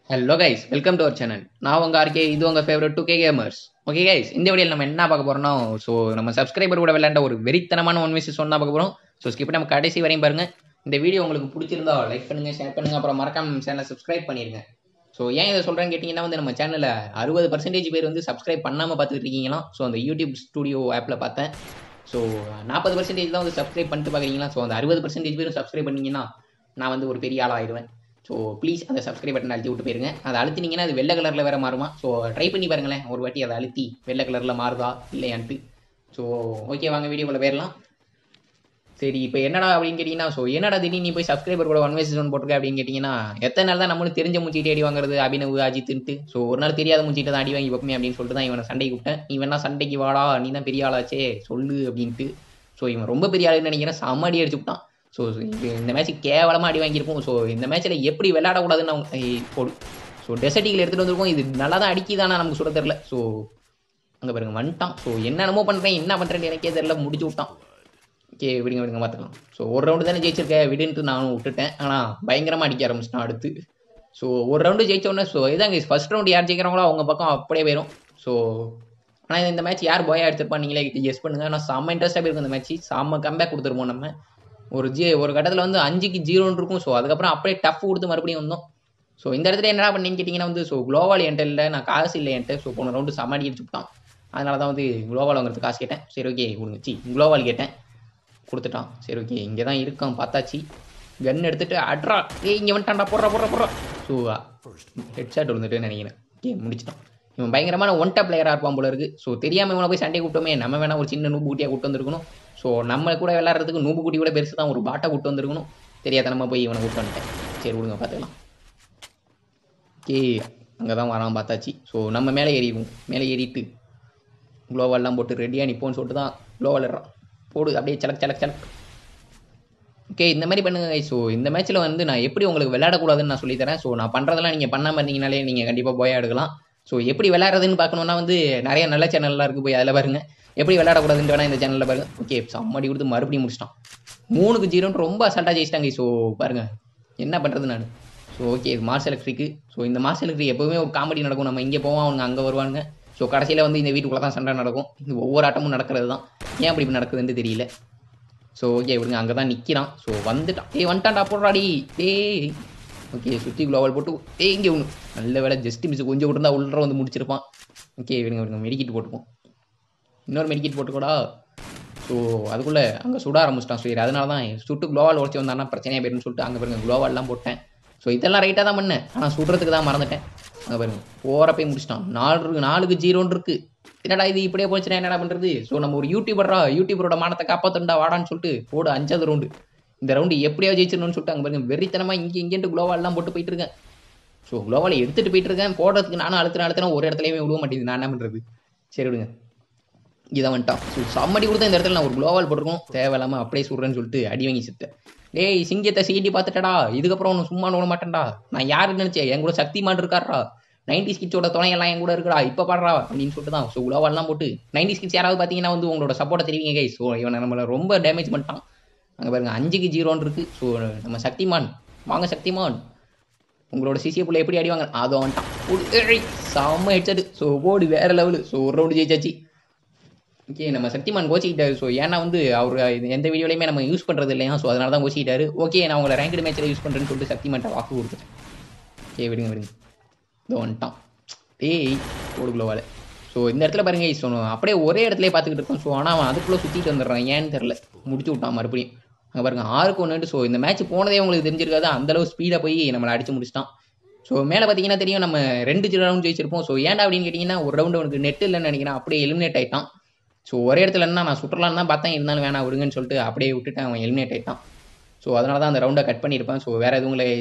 Hello guys welcome to our channel நான் உங்க RK இது உங்க favourite two K gamers okay guys இந்த வீடியோவில் நம்ம என்ன பார்க்க போறோம்னா ஸோ நம்ம சப்ஸ்கிரைபர் கூட விளையாண்ட ஒரு வெறித்தனமான ஒன் மிஸ் சொன்னா பார்க்க போறோம் ஸோ ஸ்கிப் நம்ம கடைசி வரையும் பாருங்க இந்த வீடியோ உங்களுக்கு பிடிச்சிருந்தா லைக் பண்ணுங்க ஷேர் பண்ணுங்க அப்புறம் மறக்காம நம்ம சேனலை சப்ஸ்கிரைப் பண்ணிருங்க ஸோ ஏன் இதை சொல்றேன்னு கேட்டிங்கன்னா வந்து நம்ம சேனலில் அறுபது பர்சன்டேஜ் பேர் வந்து சப்ஸ்கிரைப் பண்ணாமல் பார்த்துட்டு இருக்கீங்களாம் ஸோ அந்த யூடியூப் ஸ்டுடியோ ஆப்பில் பார்த்தேன் ஸோ நாற்பது பர்சன்டேஜ் தான் வந்து சப்ஸ்கிரைப் பண்ணிட்டு பார்க்குறீங்களா ஸோ அந்த அறுபது பர்சன்டேஜ் பேரும் சப்ஸ்கிரைப் பண்ணீங்கன்னா நான் வந்து ஒரு பெரிய ஆளாக ஆயிடுவேன் ஸோ ப்ளீஸ் அந்த சப்ஸ்கிரைப் பட்டன் அழுத்தி விட்டு போயிருங்க அதை அழுத்தினீங்கன்னா அது வெள்ளை கலரில் வேறு மாறுமா ஸோ ட்ரை பண்ணி பாருங்களேன் ஒரு வாட்டி அதை அழுத்தி வெள்ளை கலரில் மாறுதா இல்லையான்ட்டு ஸோ ஓகே வாங்க வீடியோக்குள்ள போயிடலாம் சரி இப்போ என்னடா அப்படின்னு கேட்டிங்கன்னா ஸோ என்னடா திடீர்னு நீ போய் சப்ஸ்கிரைபர் கூட ஒன் வேசஸ் ஒன் போட்டிருக்க அப்படின்னு கேட்டிங்கன்னா எத்தனை நாள் தான் நம்மளும் தெரிஞ்ச மூச்சிட்டு அடி வாங்குறது அபினவ் அஜித்துன்ட்டு ஸோ ஒரு நாள் தெரியாத மூச்சிட்டு தான் அடி வாங்கி வைப்பமே அப்படின்னு சொல்லிட்டு தான் இவனை சண்டைக்கு கூப்பிட்டேன் நீ வேணா சண்டைக்கு வாடா நீ தான் பெரிய ஆளாச்சே சொல்லு அப்படின்ட்டு ஸோ இவன் ரொம்ப பெரிய ஆளுன்னு நினைக்கிறேன் செம்ம அடி அடிச்சு விட்டான் ஸோ இந்த மேட்ச் கேவலமாக அடி வாங்கியிருப்போம் ஸோ இந்த மேட்ச்சில் எப்படி விளையாடக்கூடாதுன்னு அவங்க ஐய், போடு ஸோ டெசர்ட்டிகள் எடுத்துகிட்டு வந்திருக்கோம் இது நல்லா தான் அடிக்கிதானா நமக்கு சொல்ல தெரில ஸோ அங்கே பாருங்க வந்துட்டான் ஸோ என்னென்னமோ பண்ணுறேன் என்ன பண்ணுறேன்னு எனக்கே தெரில முடிச்சு விட்டான் ஓகே விடுங்க விடுங்க பார்த்துக்கலாம் ஸோ ஒரு ரவுண்டு தானே ஜெயிச்சிருக்க விடுன்ட்டு நானும் விட்டுட்டேன் ஆனால் பயங்கரமாக அடிக்க ஆரம்பிச்சிட்டான் அடுத்து ஸோ ஒரு ரவுண்டு ஜெயிச்ச உடனே ஸோ இதாங்க ஃபர்ஸ்ட் ரவுண்டு யார் ஜெயிக்கிறாங்களோ அவங்க பக்கம் அப்படியே போயிடும் ஸோ ஆனால் இந்த மேட்ச் யார் போயா எடுத்துருப்பா நீங்களே கெஸ் பண்ணுங்க ஆனால் செம்ம இன்ட்ரெஸ்ட்டாக இருக்கும் இந்த மேட்ச் செம்ம கம்பேக் கொடுத்துருப்போம் நம்ம ஒரு ஜி ஒரு கட்டத்தில் வந்து அஞ்சுக்கு ஜீரோன்னு இருக்கும் ஸோ அதுக்கப்புறம் அப்படியே டஃப் கொடுத்து மறுபடியும் வந்தோம் ஸோ இந்த இடத்துல என்ன பண்ணீங்கன்னு கேட்டிங்கன்னா வந்து ஸோ குளோவால் என்கிட்ட இல்லை நான் காசு இல்லை என்கிட்ட ஸோ போன ரவுண்டு சமாடி அடிச்சு விட்டான் அதனால தான் வந்து குளோவால் வாங்குறதுக்கு காசு கேட்டேன் சரி ஓகே கொடுங்க சி குளோவால் கேட்டேன் கொடுத்துட்டான் சரி ஓகே இங்கே தான் இருக்கான் பார்த்தாச்சு கன் எடுத்துட்டு அட்ரா ஏய் இங்கே வந்துட்டான்டா போடுறா போடுறா போடுறா ஸோ ஹெட்ஷாட் வந்துட்டு நினைக்கிறேன் ஓகே முடிச்சிட்டான் இவன் பயங்கரமான ஒன் டாப் பிளேயராக இருப்பான் போல இருக்கு ஸோ தெரியாமல் இவனை போய் சண்டை கூட்டோமே நம்ம வேணா ஒரு சின்ன நூபு குட்டியாக கூட்டு வந்திருக்கணும் ஸோ நம்ம கூட விளையாடுறதுக்கு நூபு குட்டி கூட பெருசு தான் ஒரு பாட்டை கூட்டு வந்திருக்கணும் தெரியாத நம்ம போய் இவனை கூட்டு வந்துட்டேன் சரி விடுங்க பார்த்துக்கலாம் ஓகே அங்கே தான் வரான் பார்த்தாச்சு ஸோ நம்ம மேலே ஏறிடுவோம் மேலே ஏறிட்டு குளோவால்லாம் போட்டு ரெடியாக நிப்போன்னு சொல்லிட்டு தான் குளோவால் போடு அப்படியே சலக் சலக் சலக் ஓகே இந்த மாதிரி பண்ணுங்க ஸோ இந்த மேட்ச்சில் வந்து நான் எப்படி உங்களுக்கு விளையாடக்கூடாதுன்னு நான் சொல்லித்தரேன் ஸோ நான் பண்ணுறதெல்லாம் நீங்கள் பண்ணாமல் இருந்தீங்கனாலே நீங்கள் கண்டிப்பாக போயா எடுக்கலாம் ஸோ எப்படி விளையாடுறதுன்னு பார்க்கணுன்னா வந்து நிறைய நல்ல சேனல்லாம் இருக்குது போய் அதில் பாருங்க எப்படி விளையாடக்கூடாதுன்னு வேணால் இந்த சேனலில் பாருங்க ஓகே சம்மடி கொடுத்து மறுபடியும் முடிச்சிட்டான் மூணுக்கு ஜீரோன்னு ரொம்ப அசால்ட்டாக ஜெயிச்சிட்டாங்க ஸோ பாருங்க என்ன பண்ணுறது நான் ஸோ ஓகே இது மார்ஸ் எலக்ட்ரிக்கு ஸோ இந்த மார்ஸ் எலக்ட்ரிக் எப்போவுமே ஒரு காமெடி நடக்கும் நம்ம இங்கே போவோம் அவங்க அங்கே வருவாங்க ஸோ கடைசியில் வந்து இந்த வீட்டுக்குள்ளே தான் சண்டை நடக்கும் இது ஒவ்வொரு ஆட்டமும் நடக்கிறது தான் ஏன் அப்படி இப்படி நடக்குதுன்னு தெரியல ஸோ ஓகே விடுங்க அங்கே தான் நிற்கிறான் ஸோ வந்துட்டான் ஏய் வந்துட்டான்டா போடுறாடி டேய் ஓகே சுற்றி குளோவல் போட்டு ஏய் இங்கே ஒன்று நல்ல வேலை ஜஸ்ட் மிஸ் கொஞ்சம் விட்டுருந்தா உள்ள வந்து முடிச்சிருப்பான் ஓகே விடுங்க விடுங்க மெடிக்கிட் போட்டுப்போம் இன்னொரு மெடிக்கிட் போட்டுக்கூடா ஸோ அதுக்குள்ளே அங்கே சுட ஆரம்பிச்சிட்டான் சரி அதனால தான் சுட்டு குளோவால் உடச்சி வந்தானா பிரச்சனையாக போயிருன்னு சொல்லிட்டு அங்கே பாருங்க குளோவால்லாம் போட்டேன் ஸோ இதெல்லாம் ரைட்டாக தான் பண்ணேன் ஆனால் சுடுறதுக்கு தான் மறந்துட்டேன் அங்கே பாருங்க போகிறப்பே முடிச்சிட்டான் நாலு நாலுக்கு ஜீரோன்னு இருக்கு என்னடா இது இப்படியே போச்சுன்னா என்னடா பண்ணுறது ஸோ நம்ம ஒரு யூடியூபரா யூடியூபரோட மானத்தை காப்பாற்றுண்டா வாடான்னு சொல்லிட்டு போடு அஞ்சாவது ரவுண்டு இந்த ரவுண்டு எப்படியோ ஜெயிச்சிடணும்னு சொல்லிட்டு அங்கே பாருங்க வெறித்தனமாக இங்கே இங்கேன்ட்டு குளோவால்லாம் போட்டு போயிட்டு இருக்கேன் ஸோ குளோவால் எடுத்துகிட்டு போயிட்டு இருக்கேன் போடுறதுக்கு நானும் அழுத்தின அழுத்தின ஒரு இடத்துலையுமே விடுவ மாட்டேங்குது நான் என்ன பண்ணுறது சரி விடுங்க இதை வந்துட்டான் ஸோ சம்மடி கொடுத்த இந்த இடத்துல நான் ஒரு குளோவால் போட்டிருக்கோம் தேவையில்லாமல் அப்படியே சுடுறேன்னு சொல்லிட்டு அடி வாங்கி சிட்டேன் டேய் சிங்கத்தை சீண்டி பார்த்துட்டடா இதுக்கப்புறம் ஒன்று சும்மா விட மாட்டேன்டா நான் யாருன்னு நினச்சேன் என் கூட சக்திமான் இருக்காரா நைன்டி ஸ்கிட்ஸோட துணையெல்லாம் என் கூட இருக்குடா இப்போ பாடுறா அப்படின்னு சொல்லிட்டு தான் ஸோ குளோவால்லாம் போட்டு நைன்டி ஸ்கிட்ஸ் யாராவது பார்த்தீங்கன்னா வந்து உங்களோட சப்போர்ட்டை தெரிவிங்க கை ஸோ இவனை நம்மளை ரொம்ப டேமேஜ் பண்ணிட்டான் அங்கே பாருங்க அஞ்சுக்கு ஜீரோன்னு இருக்கு ஸோ நம்ம சக்திமான் வாங்க சக்திமான் உங்களோட சிசிய புள்ள எப்படி அடிவாங்க அதோ வந்துட்டான் போடு. ஏய், செம்ம ஹெட்செட் ஸோ போடு வேற லெவலு ஸோ ஒரு ரவுண்டு ஜெயிச்சாச்சு ஓகே நம்ம சக்திமான் கோச்சிக்கிட்டாரு ஸோ ஏன்னா வந்து அவர் இது எந்த வீடியோலையுமே நம்ம யூஸ் பண்ணுறது இல்லையா ஸோ அதனால தான் கோச்சிக்கிட்டாரு ஓகே நான் உங்களை ரேங்கடு மேட்ச்சில் யூஸ் பண்ணுறேன்னு சொல்லிட்டு சக்திமான்ட்ட வாக்கு கொடுத்துட்டேன் ஓகே விடுங்க விடுங்க இதோ வந்துட்டான் டேய் போடுக்குள்ள ஸோ இந்த இடத்துல பாருங்க ஸோ அப்படியே ஒரே இடத்துல பார்த்துக்கிட்டு இருக்கோம் ஸோ ஆனால் அவன் அதுக்குள்ளே சுற்றிட்டு வந்துடுறான் ஏன்னு தெரில முடிச்சு விட்டான் மறுபடியும் அங்கே பாருங்க ஆறுக்கு ஒன்று ஸோ இந்த மேட்ச் போனதே உங்களுக்கு தெரிஞ்சிருக்காது அந்தளவு ஸ்பீடாக போய் நம்மளை அடிச்சு முடிச்சிட்டான் ஸோ மேலே பார்த்தீங்கன்னா தெரியும் நம்ம ரெண்டு ரவுண்ட் ஜெயிச்சிருப்போம் ஸோ ஏன்டா அப்படின்னு கேட்டிங்கன்னா ஒரு ரவுண்டு அவனுக்கு நெட் இல்லைன்னு நினைக்கிறேன் அப்படியே எலிமினேட் ஆயிட்டான் ஸோ ஒரே இடத்துல என்ன நான் சுற்றலான்னு தான் பார்த்தேன் இருந்தாலும் வேணாம் விடுங்கன்னு சொல்லிட்டு அப்படியே விட்டுட்டு அவன் எலிமினேட் ஆயிட்டான் ஸோ அதனால தான் அந்த ரவுண்டை கட் பண்ணியிருப்பேன் ஸோ வேறு எதுவும் இல்லை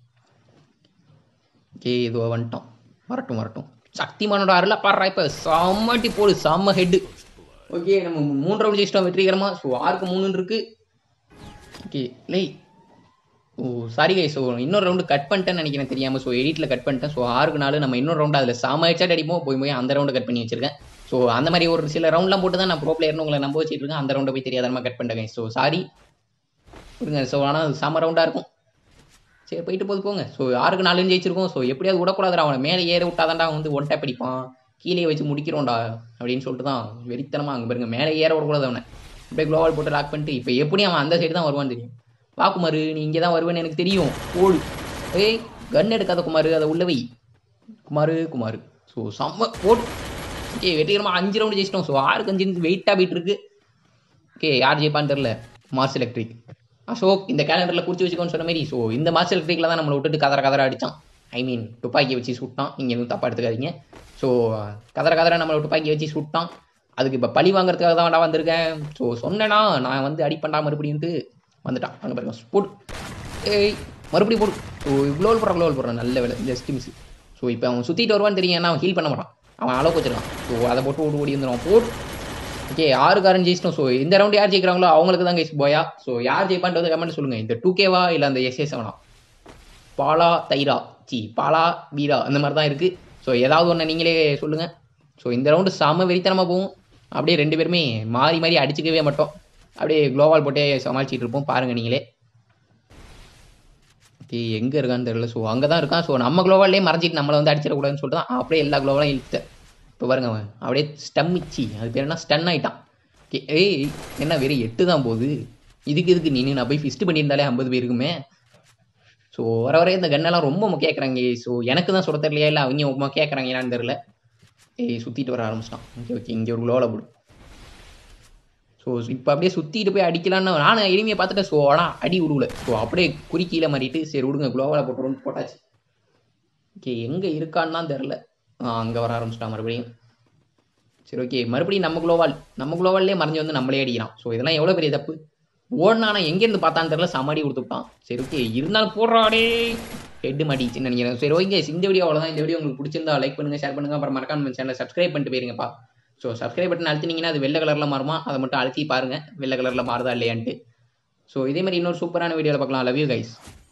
ஓகே இது வந்துட்டோம் வரட்டும் வரட்டும் சக்திமானோட அருளா பாடுறா இப்போ செம்மட்டி போடு செம்ம ஹெட்டு ஓகே நம்ம மூணு ரவுண்ட் ஜெயிச்சிட்டோம் வெற்றிகரமா ஸோ ஆறுக்கு மூணுன்னு இருக்கு ஓகே லை ஓ சாரி கை ஸோ இன்னொரு ரவுண்டு கட் பண்ணிட்டேன்னு நினைக்கிறேன் தெரியாமல் ஸோ எடிட்டில் கட் பண்ணிட்டேன் ஸோ ஆறுக்கு நாலு நம்ம இன்னொரு ரவுண்டு அதில் செம்ம ஹெட்ஷாட் அடிப்போம் போய் போய் அந்த ரவுண்டை கட் பண்ணி வச்சிருக்கேன் ஸோ அந்த மாதிரி ஒரு சில ரவுண்ட்லாம் போட்டு தான் நான் ப்ரோ பிளேயர்னு உங்களை நம்ப வச்சுட்டு இருக்கேன் அந்த ரவுண்டை போய் தெரியாதமா கட் பண்ணிட்டேன் ஸோ சாரி விடுங்க ஸோ ஆனால் செம்ம ரவுண்டாக இருக்கும் சரி போயிட்டு போது போங்க ஸோ யாருக்கு நாலு ஜெயிச்சிருக்கோம் ஸோ எப்படியாவது விடக்கூடாதுடா அவனை மேலே ஏற விட்டாதான்டா அவன் வந்து ஒன் டேப் அடிப்பான் கீழே வச்சு முடிக்கிறோம்டா அப்படின்னு சொல்லிட்டு தான் வெறித்தனமாக அங்கே பாருங்க மேலே ஏற விடக்கூடாது அவனை அப்படியே குளோவால் போட்டு லாக் பண்ணிட்டு இப்போ எப்படி அவன் அந்த சைடு தான் வருவான்னு தெரியும் வா குமார் நீ இங்கே தான் வருவேன்னு எனக்கு தெரியும் ஓடு ஏய் கன் எடுக்காத குமார் அதை உள்ள வை குமார் குமார் ஸோ செம்ம ஓடு ஓகே வெற்றிகரமாக அஞ்சு ரவுண்டு ஜெயிச்சிட்டோம் ஸோ ஆறுக்கு அஞ்சு வெயிட்டாக போயிட்டு இருக்கு ஓகே யார் ஜெயிப்பான்னு தெரில மார்ஸ் எலக்ட்ரிக் அசோக் இந்த கேலண்டரில் குறிச்சு வச்சுக்கோன்னு சொன்ன மாதிரி ஸோ இந்த மார்ஸ் எலக்ட்ரிக்கில் தான் நம்மளை விட்டுட்டு கதற கதற அடித்தான் ஐ மீன் துப்பாக்கி வச்சு சுட்டான் நீங்கள் எதுவும் தப்பாக எடுத்துக்காதீங்க ஸோ கதற கதற நம்மளை துப்பாக்கி வச்சு சுட்டான் அதுக்கு இப்போ பழி வாங்குறதுக்காக தான் நான் வந்திருக்கேன் ஸோ சொன்னேன்னா நான் வந்து அடிப்பண்டா மறுபடின்ட்டு வந்துட்டான் அங்கே பாருங்க ஸ்போர்ட் ஏய் மறுபடியும் போடு ஸோ இவ்வளோ போடுறான் இவ்வளோ போடுறான் நல்ல வேலை ஜஸ்ட் மிஸ் ஸோ இப்போ அவன் சுற்றிட்டு வருவான்னு தெரியும் ஏன்னா அவன் ஹீல் பண்ண மாட்டான் அவன் அளவுக்கு வச்சிருக்கான் ஸோ அதை போட்டு ஓடி ஓடி வந்துடுவான் போட் ஓகே ஆறு காரன் ஜெயிச்சிட்டோம் ஸோ இந்த ரவுண்ட் யார் ஜெயிக்கிறாங்களோ அவங்களுக்கு தான் கைஸ் போயா ஸோ யார் ஜெயிப்பான்றது கமெண்ட் சொல்லுங்க இந்த டூ கேவா இல்லை அந்த எஸ்ஏ செவனா பாலா தைரா சி பாலா வீரா அந்த மாதிரி தான் இருக்குது ஸோ ஏதாவது ஒன்று நீங்களே சொல்லுங்கள் ஸோ இந்த ரவுண்டு செம வெறித்தனமாக போகும் அப்படியே ரெண்டு பேருமே மாறி மாறி அடிச்சுக்கவே மாட்டோம் அப்படியே குளோவால் போட்டே சமாளிச்சிட்டு இருப்போம் பாருங்கள் நீங்களே ஓகே எங்கே இருக்கான்னு தெரியல ஸோ அங்கே தான் இருக்கான் ஸோ நம்ம குளோவாலே மறைஞ்சிட்டு நம்மளை வந்து அடிச்சிடக்கூடாதுன்னு சொல்லிட்டு தான் அப்படியே எல்லா குளோவாலையும் இழுத்தேன் இப்போ பாருங்க அவன் அப்படியே ஸ்டம்மிச்சி அது பேர் என்ன ஸ்டன் ஆயிட்டான் ஓகே ஏய் என்ன வெறும் எட்டு தான் போகுது இதுக்கு இதுக்கு நீ நான் போய் ஃபிஸ்ட் பண்ணியிருந்தாலே ஐம்பது பேருக்குமே ஸோ வர வர இந்த கன்னெல்லாம் ரொம்ப கேட்குறாங்க ஸோ எனக்கு தான் சொல்ல தெரியலையா இல்லை அவங்க கேட்குறாங்க என்னன்னு தெரில ஏய் சுற்றிட்டு வர ஆரம்பிச்சிட்டான் ஓகே ஓகே இங்கே ஒரு குளோவில் போடு ஸோ இப்போ அப்படியே சுற்றிட்டு போய் அடிக்கலான்னு நானும் எளிமையை பார்த்துட்டு ஸோ ஆனால் அடி விடுவல ஸோ அப்படியே குறி கீழே மாறிட்டு சரி விடுங்க குளோவில் போட்டுருன்னு போட்டாச்சு ஓகே எங்கே இருக்கான்னு தான் தெரில அங்கே வர ஆரம்பிச்சிட்டான் மறுபடியும் சரி ஓகே மறுபடியும் நம்ம குளோவால் நம்ம குளோவால்லே மறைஞ்சு வந்து நம்மளே அடிக்கிறான் ஸோ இதெல்லாம் எவ்வளோ பெரிய தப்பு ஓடினானா எங்கேருந்து பார்த்தான்னு தெரில சமாடி கொடுத்துட்டான் சரி ஓகே இருந்தாலும் போடுறாடே ஹெட் மாட்டிச்சுன்னு நினைக்கிறேன் சரி ஓகே இந்த வீடியோ அவ்வளோதான் இந்த வீடியோ உங்களுக்கு பிடிச்சிருந்தா லைக் பண்ணுங்க ஷேர் பண்ணுங்க அப்புறம் மறக்காம சேனலை சப்ஸ்கிரைப் பண்ணிட்டு போயிருங்கப்பா ஸோ சப்ஸ்கிரைப் பட்டன் அழுத்தினீங்கன்னா அது வெள்ளை கலரில் மாறுமா அதை மட்டும் அழுத்தி பாருங்க வெள்ளை கலரில் மாறுதா இல்லையான்ட்டு ஸோ இதே மாதிரி இன்னொரு சூப்பரான வீடியோவில் பார்க்கலாம் லவ் யூ கைஸ்